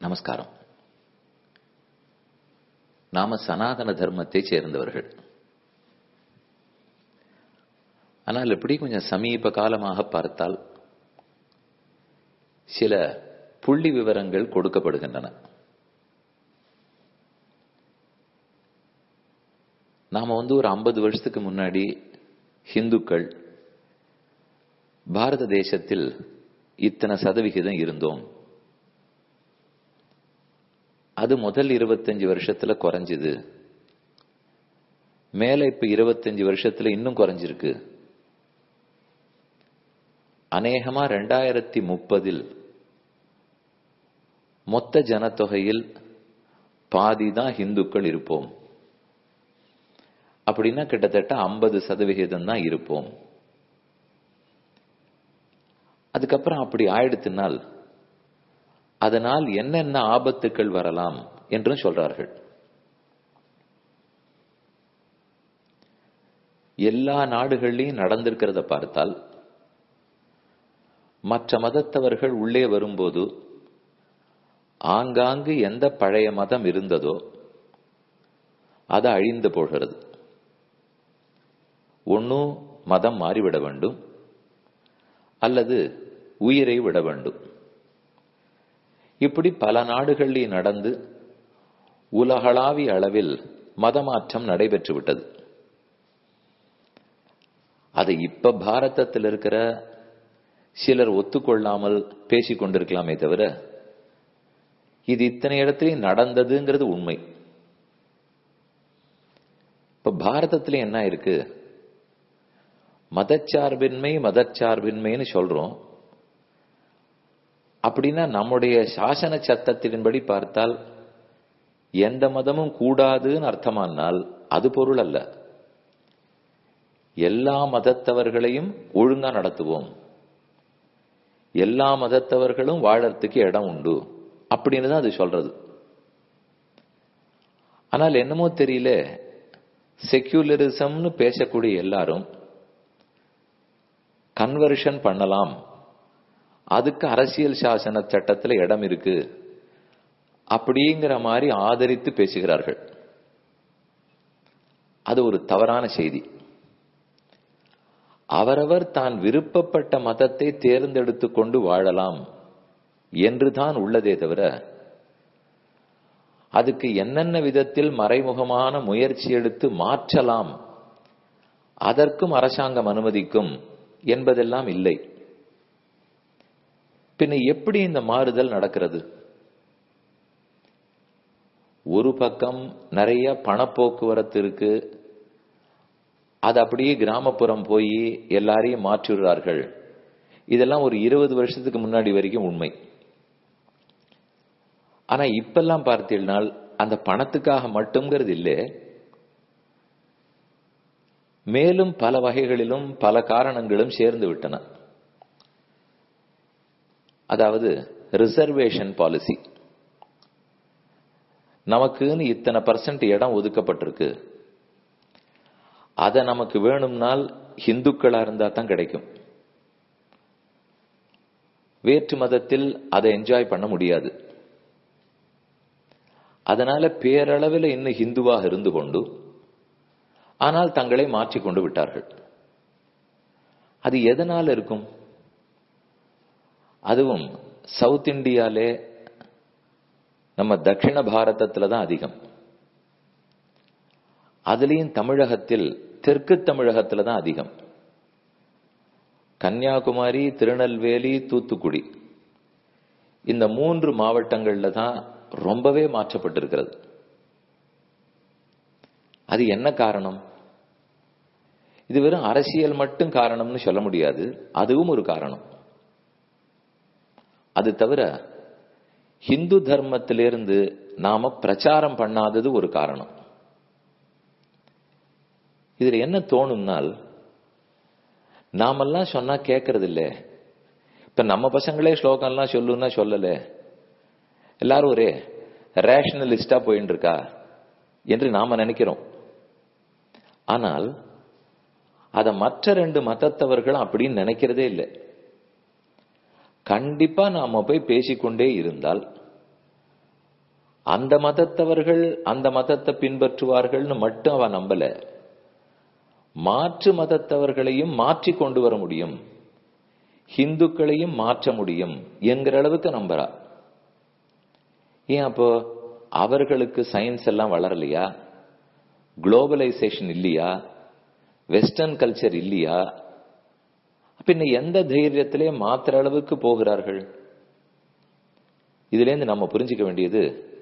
நமஸ்காரம் நாம சனாதன தர்மத்தை சேர்ந்தவர்கள் ஆனால் எப்படி கொஞ்சம் சமீப காலமாக பார்த்தால் சில புள்ளி விவரங்கள் கொடுக்கப்படுகின்றன நாம வந்து ஒரு ஐம்பது வருஷத்துக்கு முன்னாடி ஹிந்துக்கள் பாரத தேசத்தில் இத்தனை சதவிகிதம் இருந்தோம் அது முதல் இருபத்தஞ்சு வருஷத்துல குறைஞ்சுது மேல இப்ப இருபத்தஞ்சு வருஷத்துல இன்னும் குறைஞ்சிருக்கு அநேகமா ரெண்டாயிரத்தி முப்பதில் மொத்த ஜனத்தொகையில் பாதி தான் ஹிந்துக்கள் இருப்போம் அப்படின்னா கிட்டத்தட்ட ஐம்பது சதவிகிதம் தான் இருப்போம் அதுக்கப்புறம் அப்படி ஆயிடுத்துனால் அதனால் என்னென்ன ஆபத்துக்கள் வரலாம் என்றும் சொல்றார்கள் எல்லா நாடுகள்லையும் நடந்திருக்கிறத பார்த்தால் மற்ற மதத்தவர்கள் உள்ளே வரும்போது ஆங்காங்கு எந்த பழைய மதம் இருந்ததோ அது அழிந்து போகிறது ஒன்னும் மதம் மாறிவிட வேண்டும் அல்லது உயிரை விட வேண்டும் இப்படி பல நாடுகளில் நடந்து உலகளாவிய அளவில் மதமாற்றம் நடைபெற்று விட்டது அதை இப்ப பாரதத்தில் இருக்கிற சிலர் ஒத்துக்கொள்ளாமல் பேசிக் கொண்டிருக்கலாமே தவிர இது இத்தனை இடத்துலையும் நடந்ததுங்கிறது உண்மை இப்ப பாரதத்துல என்ன இருக்கு மதச்சார்பின்மை மதச்சார்பின்மைன்னு சொல்றோம் அப்படின்னா நம்முடைய சாசன சட்டத்தின்படி பார்த்தால் எந்த மதமும் கூடாதுன்னு அர்த்தமானால் அது பொருள் அல்ல எல்லா மதத்தவர்களையும் ஒழுங்கா நடத்துவோம் எல்லா மதத்தவர்களும் வாழறதுக்கு இடம் உண்டு அப்படின்னு தான் அது சொல்றது ஆனால் என்னமோ தெரியல செக்யூலரிசம்னு பேசக்கூடிய எல்லாரும் கன்வர்ஷன் பண்ணலாம் அதுக்கு அரசியல் சாசன சட்டத்துல இடம் இருக்கு அப்படிங்கிற மாதிரி ஆதரித்து பேசுகிறார்கள் அது ஒரு தவறான செய்தி அவரவர் தான் விருப்பப்பட்ட மதத்தை தேர்ந்தெடுத்து கொண்டு வாழலாம் என்று தான் உள்ளதே தவிர அதுக்கு என்னென்ன விதத்தில் மறைமுகமான முயற்சி எடுத்து மாற்றலாம் அதற்கும் அரசாங்கம் அனுமதிக்கும் என்பதெல்லாம் இல்லை பின்ன எப்படி இந்த மாறுதல் நடக்கிறது ஒரு பக்கம் நிறைய பணப்போக்குவரத்து இருக்கு அது அப்படியே கிராமப்புறம் போய் எல்லாரையும் மாற்றிடுறார்கள் இதெல்லாம் ஒரு இருபது வருஷத்துக்கு முன்னாடி வரைக்கும் உண்மை ஆனா இப்பெல்லாம் பார்த்தீங்கன்னால் அந்த பணத்துக்காக மட்டும்ங்கிறது இல்லை மேலும் பல வகைகளிலும் பல காரணங்களும் சேர்ந்து விட்டன அதாவது ரிசர்வேஷன் பாலிசி நமக்குன்னு இத்தனை பர்சன்ட் இடம் ஒதுக்கப்பட்டிருக்கு அதை நமக்கு வேணும்னால் ஹிந்துக்களா இருந்தா தான் கிடைக்கும் வேற்று மதத்தில் அதை என்ஜாய் பண்ண முடியாது அதனால பேரளவில் இன்னும் ஹிந்துவாக இருந்து கொண்டு ஆனால் தங்களை மாற்றிக்கொண்டு விட்டார்கள் அது எதனால இருக்கும் அதுவும் சவுத் இந்தியாலே நம்ம தட்சிண பாரதத்துல தான் அதிகம் அதுலேயும் தமிழகத்தில் தெற்கு தமிழகத்துல தான் அதிகம் கன்னியாகுமரி திருநெல்வேலி தூத்துக்குடி இந்த மூன்று மாவட்டங்கள்ல தான் ரொம்பவே மாற்றப்பட்டிருக்கிறது அது என்ன காரணம் இது வெறும் அரசியல் மட்டும் காரணம்னு சொல்ல முடியாது அதுவும் ஒரு காரணம் அது தவிர ஹிந்து தர்மத்திலிருந்து நாம பிரச்சாரம் பண்ணாதது ஒரு காரணம் இதுல என்ன தோணும்னால் நாமெல்லாம் சொன்னா கேட்கறது இல்ல இப்ப நம்ம பசங்களே ஸ்லோகம்லாம் சொல்லுன்னா சொல்லல எல்லாரும் ஒரே ரேஷனலிஸ்டா போயின்னு இருக்கா என்று நாம நினைக்கிறோம் ஆனால் அத மற்ற ரெண்டு மதத்தவர்களும் அப்படின்னு நினைக்கிறதே இல்லை கண்டிப்பா நாம போய் பேசிக்கொண்டே இருந்தால் அந்த மதத்தவர்கள் அந்த மதத்தை பின்பற்றுவார்கள்னு மட்டும் அவ நம்பல மாற்று மதத்தவர்களையும் மாற்றி கொண்டு வர முடியும் ஹிந்துக்களையும் மாற்ற முடியும் என்கிற அளவுக்கு நம்புறா ஏன் அப்போ அவர்களுக்கு சயின்ஸ் எல்லாம் வளரலையா குளோபலைசேஷன் இல்லையா வெஸ்டர்ன் கல்ச்சர் இல்லையா பின்ன எந்த தைரியத்திலே மாத்திர அளவுக்கு போகிறார்கள் இதுல இருந்து நம்ம புரிஞ்சுக்க வேண்டியது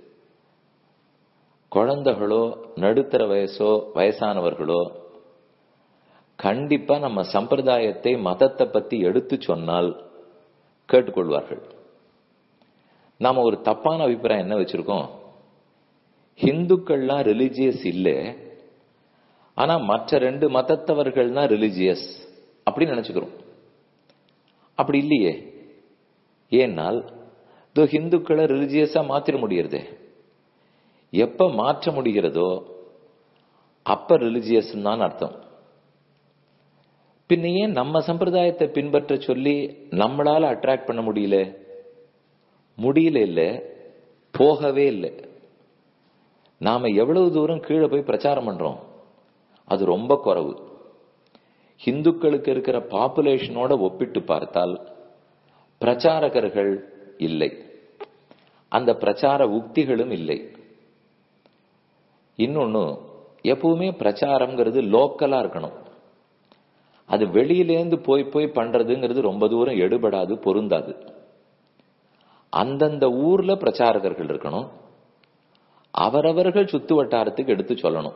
குழந்தைகளோ நடுத்தர வயசோ வயசானவர்களோ கண்டிப்பா நம்ம சம்பிரதாயத்தை மதத்தை பத்தி எடுத்து சொன்னால் கேட்டுக்கொள்வார்கள் நாம ஒரு தப்பான அபிப்பிராயம் என்ன வச்சிருக்கோம் ஹிந்துக்கள்லாம் ரிலிஜியஸ் இல்லை ஆனா மற்ற ரெண்டு மதத்தவர்கள் தான் ரிலிஜியஸ் அப்படின்னு நினைச்சுக்கிறோம் அப்படி இல்லையே ஏனால் இதோ ஹிந்துக்களை ரிலிஜியஸா மாத்திர முடியறதே எப்ப மாற்ற முடிகிறதோ அப்ப ரிலிஜியஸ் தான் அர்த்தம் பின்ன ஏன் நம்ம சம்பிரதாயத்தை பின்பற்ற சொல்லி நம்மளால அட்ராக்ட் பண்ண முடியல முடியல இல்ல போகவே இல்லை நாம எவ்வளவு தூரம் கீழே போய் பிரச்சாரம் பண்றோம் அது ரொம்ப குறைவு ஹிந்துக்களுக்கு இருக்கிற பாப்புலேஷனோட ஒப்பிட்டு பார்த்தால் பிரச்சாரகர்கள் இல்லை அந்த பிரச்சார உக்திகளும் இல்லை இன்னொன்னு எப்பவுமே பிரச்சாரம்ங்கிறது லோக்கலா இருக்கணும் அது வெளியிலேந்து போய் போய் பண்றதுங்கிறது ரொம்ப தூரம் எடுபடாது பொருந்தாது அந்தந்த ஊர்ல பிரச்சாரகர்கள் இருக்கணும் அவரவர்கள் சுத்து வட்டாரத்துக்கு எடுத்து சொல்லணும்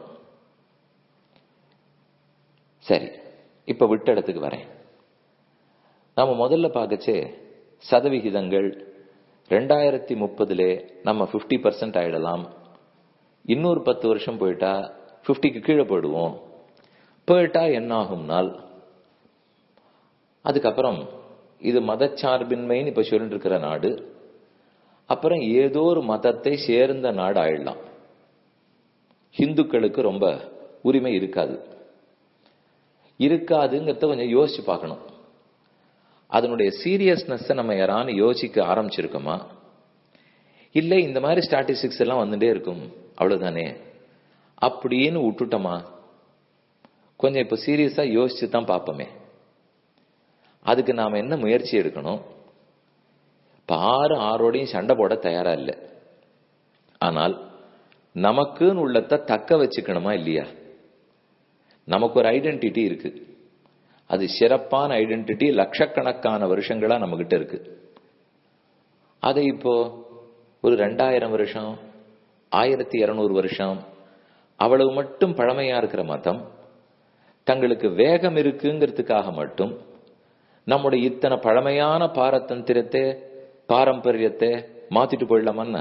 சரி இப்ப விட்ட இடத்துக்கு வரேன் நாம முதல்ல பார்க்கச்சே சதவிகிதங்கள் ரெண்டாயிரத்தி முப்பதுல நம்ம பிப்டி பர்சன்ட் ஆயிடலாம் இன்னொரு பத்து வருஷம் போயிட்டா பிப்டிக்கு கீழே போயிடுவோம் போயிட்டா என்ன ஆகும்னால் அதுக்கப்புறம் இது மதச்சார்பின்மைன்னு இப்ப சொல்லிட்டு இருக்கிற நாடு அப்புறம் ஏதோ ஒரு மதத்தை சேர்ந்த நாடு ஆயிடலாம் ஹிந்துக்களுக்கு ரொம்ப உரிமை இருக்காது இருக்காதுங்கிறத கொஞ்சம் யோசிச்சு பார்க்கணும் அதனுடைய சீரியஸ்னஸ் நம்ம யாரானு யோசிக்க ஆரம்பிச்சிருக்கோமா இல்ல இந்த மாதிரி ஸ்டாட்டிஸ்டிக்ஸ் எல்லாம் வந்துட்டே இருக்கும் அவ்வளவுதானே அப்படின்னு விட்டுட்டோமா கொஞ்சம் இப்ப சீரியஸா யோசிச்சு தான் பார்ப்போமே அதுக்கு நாம என்ன முயற்சி எடுக்கணும் இப்ப ஆறு ஆரோடையும் சண்டை போட தயாரா இல்லை ஆனால் நமக்குன்னு உள்ளத்தை தக்க வச்சுக்கணுமா இல்லையா நமக்கு ஒரு ஐடென்டிட்டி இருக்கு அது சிறப்பான ஐடென்டிட்டி லட்சக்கணக்கான வருஷங்களா நம்ம கிட்ட இருக்கு அதை இப்போ ஒரு ரெண்டாயிரம் வருஷம் ஆயிரத்தி இருநூறு வருஷம் அவ்வளவு மட்டும் பழமையா இருக்கிற மதம் தங்களுக்கு வேகம் இருக்குங்கிறதுக்காக மட்டும் நம்முடைய இத்தனை பழமையான பாரதந்திரத்தை பாரம்பரியத்தை மாத்திட்டு போயிடலாமன்னா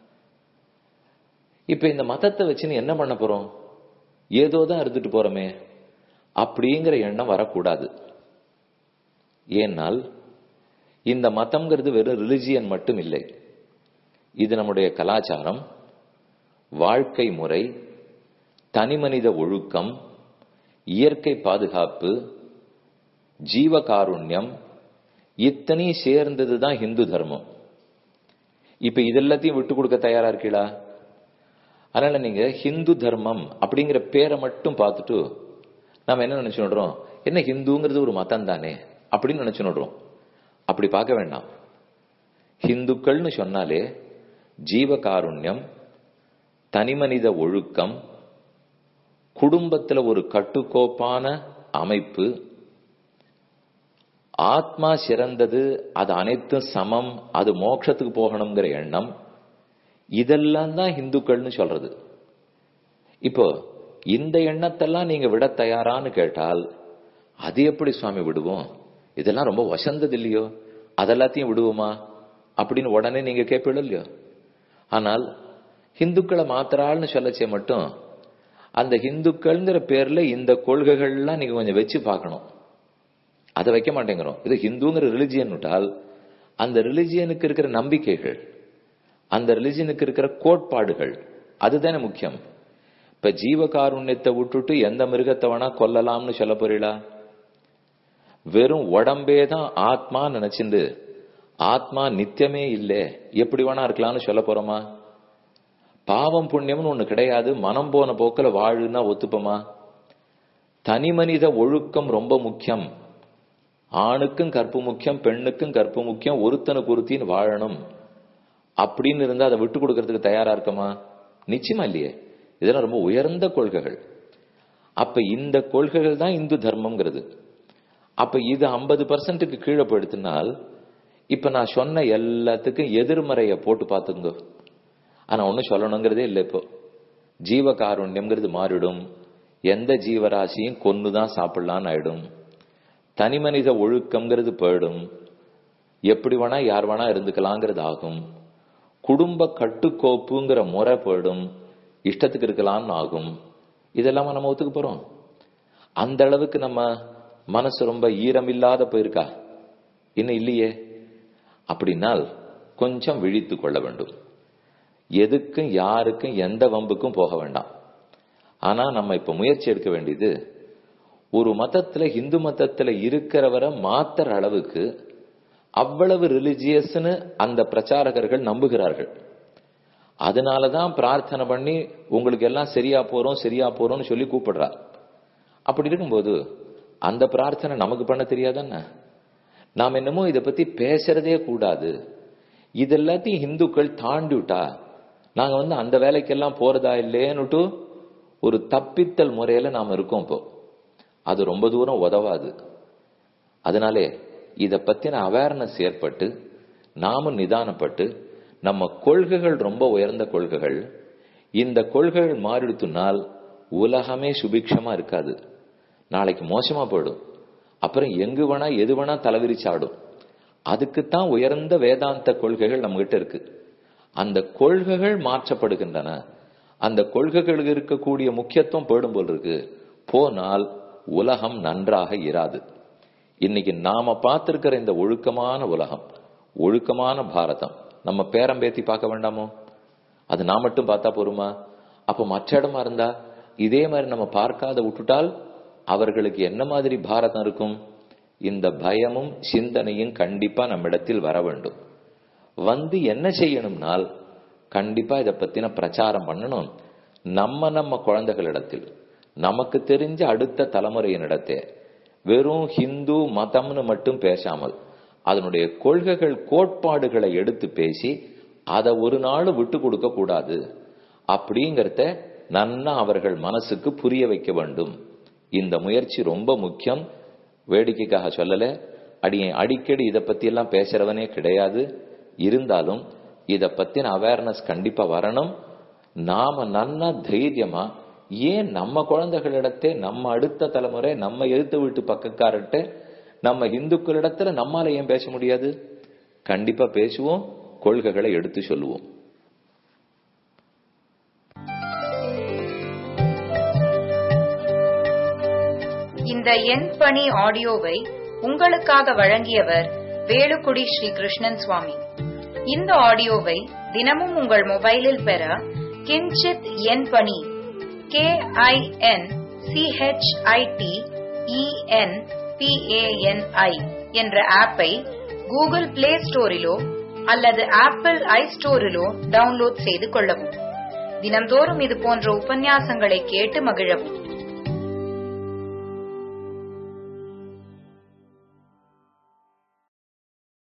இப்ப இந்த மதத்தை வச்சுன்னு என்ன பண்ண போறோம் ஏதோ தான் இருந்துட்டு போறோமே அப்படிங்கிற எண்ணம் வரக்கூடாது ஏனால் இந்த மதம்ங்கிறது வெறும் ரிலிஜியன் மட்டும் இல்லை இது நம்முடைய கலாச்சாரம் வாழ்க்கை முறை தனிமனித ஒழுக்கம் இயற்கை பாதுகாப்பு ஜீவகாருண்யம் இத்தனை சேர்ந்தது தான் ஹிந்து தர்மம் இப்ப இதெல்லாத்தையும் விட்டு கொடுக்க தயாரா இருக்கீங்களா அதனால நீங்க ஹிந்து தர்மம் அப்படிங்கிற பேரை மட்டும் பார்த்துட்டு நாம என்ன நினைச்சு நடுறோம் என்ன ஹிந்துங்கிறது ஒரு மதம் தானே அப்படின்னு நினைச்சு நடுறோம் அப்படி பார்க்க வேண்டாம் ஹிந்துக்கள்னு சொன்னாலே ஜீவகாருண்யம் தனிமனித ஒழுக்கம் குடும்பத்துல ஒரு கட்டுக்கோப்பான அமைப்பு ஆத்மா சிறந்தது அது அனைத்தும் சமம் அது மோட்சத்துக்கு போகணுங்கிற எண்ணம் இதெல்லாம் தான் ஹிந்துக்கள்னு சொல்றது இப்போ இந்த எண்ணத்தெல்லாம் நீங்க விட தயாரான்னு கேட்டால் அது எப்படி சுவாமி விடுவோம் இதெல்லாம் ரொம்ப வசந்தது இல்லையோ அதெல்லாத்தையும் விடுவோமா அப்படின்னு உடனே நீங்க கேட்பீங்க இல்லையோ ஆனால் ஹிந்துக்களை மாத்திராள்னு சொல்லச்சே மட்டும் அந்த ஹிந்துக்கள்ங்கிற பேர்ல இந்த கொள்கைகள்லாம் நீங்க கொஞ்சம் வச்சு பார்க்கணும் அதை வைக்க மாட்டேங்கிறோம் இது ஹிந்துங்கிற ரிலிஜியன் விட்டால் அந்த ரிலிஜியனுக்கு இருக்கிற நம்பிக்கைகள் அந்த ரிலிஜியனுக்கு இருக்கிற கோட்பாடுகள் அதுதானே முக்கியம் இப்ப ஜீவகாருண்யத்தை விட்டுட்டு எந்த மிருகத்தை வேணா கொல்லலாம்னு சொல்ல போறீங்களா வெறும் உடம்பே தான் ஆத்மா நினைச்சிருந்து ஆத்மா நித்தியமே இல்லை எப்படி வேணா இருக்கலாம்னு சொல்ல போறோமா பாவம் புண்ணியம்னு ஒண்ணு கிடையாது மனம் போன போக்குல வாழுன்னா ஒத்துப்பமா தனி மனித ஒழுக்கம் ரொம்ப முக்கியம் ஆணுக்கும் கற்பு முக்கியம் பெண்ணுக்கும் கற்பு முக்கியம் ஒருத்தனுக்கு ஒருத்தின்னு வாழணும் அப்படின்னு இருந்தா அதை விட்டு கொடுக்கறதுக்கு தயாரா இருக்கமா நிச்சயமா இல்லையே இதெல்லாம் ரொம்ப உயர்ந்த கொள்கைகள் அப்ப இந்த கொள்கைகள் தான் இந்து தர்மம்ங்கிறது அப்ப இது ஐம்பது பர்சன்ட்டுக்கு கீழே போயிடுத்துனால் இப்ப நான் சொன்ன எல்லாத்துக்கும் எதிர்மறைய போட்டு பார்த்துங்க ஆனா ஒன்னும் சொல்லணுங்கிறதே இல்லை இப்போ ஜீவகாருண்யம்ங்கிறது மாறிடும் எந்த ஜீவராசியும் கொன்னுதான் சாப்பிடலான்னு ஆயிடும் தனி மனித ஒழுக்கம்ங்கிறது போயிடும் எப்படி வேணா யார் வேணா இருந்துக்கலாங்கிறது ஆகும் குடும்ப கட்டுக்கோப்புங்கிற முறை போயிடும் இஷ்டத்துக்கு இருக்கலாம்னு ஆகும் இதெல்லாம நம்ம ஒத்துக்க போறோம் அந்த அளவுக்கு நம்ம மனசு ரொம்ப ஈரம் இல்லாத போயிருக்கா இன்னும் இல்லையே அப்படின்னால் கொஞ்சம் விழித்து கொள்ள வேண்டும் எதுக்கும் யாருக்கும் எந்த வம்புக்கும் போக வேண்டாம் ஆனா நம்ம இப்ப முயற்சி எடுக்க வேண்டியது ஒரு மதத்துல இந்து மதத்துல இருக்கிறவரை மாத்துற அளவுக்கு அவ்வளவு ரிலிஜியஸ்னு அந்த பிரச்சாரகர்கள் நம்புகிறார்கள் அதனாலதான் பிரார்த்தனை பண்ணி உங்களுக்கு எல்லாம் சரியா போறோம் சரியா போறோம்னு சொல்லி கூப்பிடுறா அப்படி இருக்கும்போது அந்த பிரார்த்தனை நமக்கு பண்ண தெரியாதானே நாம் என்னமோ இதை பத்தி பேசுறதே கூடாது இது எல்லாத்தையும் இந்துக்கள் தாண்டி விட்டா நாங்க வந்து அந்த வேலைக்கெல்லாம் போறதா இல்லையேன்னுட்டு ஒரு தப்பித்தல் முறையில நாம இருக்கோம் இப்போ அது ரொம்ப தூரம் உதவாது அதனாலே இத பத்தின அவேர்னஸ் ஏற்பட்டு நாமும் நிதானப்பட்டு நம்ம கொள்கைகள் ரொம்ப உயர்ந்த கொள்கைகள் இந்த கொள்கைகள் மாறிடுத்துனால் உலகமே சுபிக்ஷமா இருக்காது நாளைக்கு மோசமா போயிடும் அப்புறம் எங்கு வேணா எது வேணா தலைவிரிச்சாடும் அதுக்குத்தான் உயர்ந்த வேதாந்த கொள்கைகள் நம்ம கிட்ட இருக்கு அந்த கொள்கைகள் மாற்றப்படுகின்றன அந்த கொள்கைகளுக்கு இருக்கக்கூடிய முக்கியத்துவம் போயிடும் போல் இருக்கு போனால் உலகம் நன்றாக இராது இன்னைக்கு நாம பார்த்திருக்கிற இந்த ஒழுக்கமான உலகம் ஒழுக்கமான பாரதம் நம்ம பேரம் பேத்தி பார்க்க வேண்டாமோ அது நான் மட்டும் பார்த்தா போருமா அப்ப மற்ற இடமா இருந்தா இதே மாதிரி நம்ம பார்க்காத விட்டுட்டால் அவர்களுக்கு என்ன மாதிரி பாரதம் இருக்கும் இந்த பயமும் சிந்தனையும் கண்டிப்பா நம்மிடத்தில் வர வேண்டும் வந்து என்ன செய்யணும்னால் கண்டிப்பா இதை பத்தின பிரச்சாரம் பண்ணணும் நம்ம நம்ம குழந்தைகளிடத்தில் நமக்கு தெரிஞ்ச அடுத்த தலைமுறையினிடத்தே வெறும் ஹிந்து மதம்னு மட்டும் பேசாமல் அதனுடைய கொள்கைகள் கோட்பாடுகளை எடுத்து பேசி அதை ஒரு நாள் விட்டு கொடுக்க கூடாது அப்படிங்கறத நன்னா அவர்கள் மனசுக்கு புரிய வைக்க வேண்டும் இந்த முயற்சி ரொம்ப முக்கியம் வேடிக்கைக்காக சொல்லல அடியை அடிக்கடி இதை பத்தி எல்லாம் பேசுறவனே கிடையாது இருந்தாலும் இத பத்தின அவேர்னஸ் கண்டிப்பா வரணும் நாம நன்னா தைரியமா ஏன் நம்ம குழந்தைகளிடத்தே நம்ம அடுத்த தலைமுறை நம்ம எழுத்து வீட்டு பக்கக்காரர்கிட்ட நம்ம இந்துக்களிடத்துல நம்மால ஏன் பேச முடியாது கண்டிப்பா பேசுவோம் கொள்கைகளை எடுத்து சொல்லுவோம் இந்த எண் பணி ஆடியோவை உங்களுக்காக வழங்கியவர் வேலுக்குடி ஸ்ரீ கிருஷ்ணன் சுவாமி இந்த ஆடியோவை தினமும் உங்கள் மொபைலில் பெற கிஞ்சித் எண் பணி கே ஐ என் சிஹெச்ஐடி இஎன் பிஏஎன்ஐ என்ற ஆப்பை கூகுள் பிளே ஸ்டோரிலோ அல்லது ஆப்பிள் ஐ ஸ்டோரிலோ டவுன்லோட் செய்து கொள்ளவும் தினம்தோறும் இது போன்ற உபன்யாசங்களை கேட்டு மகிழவும்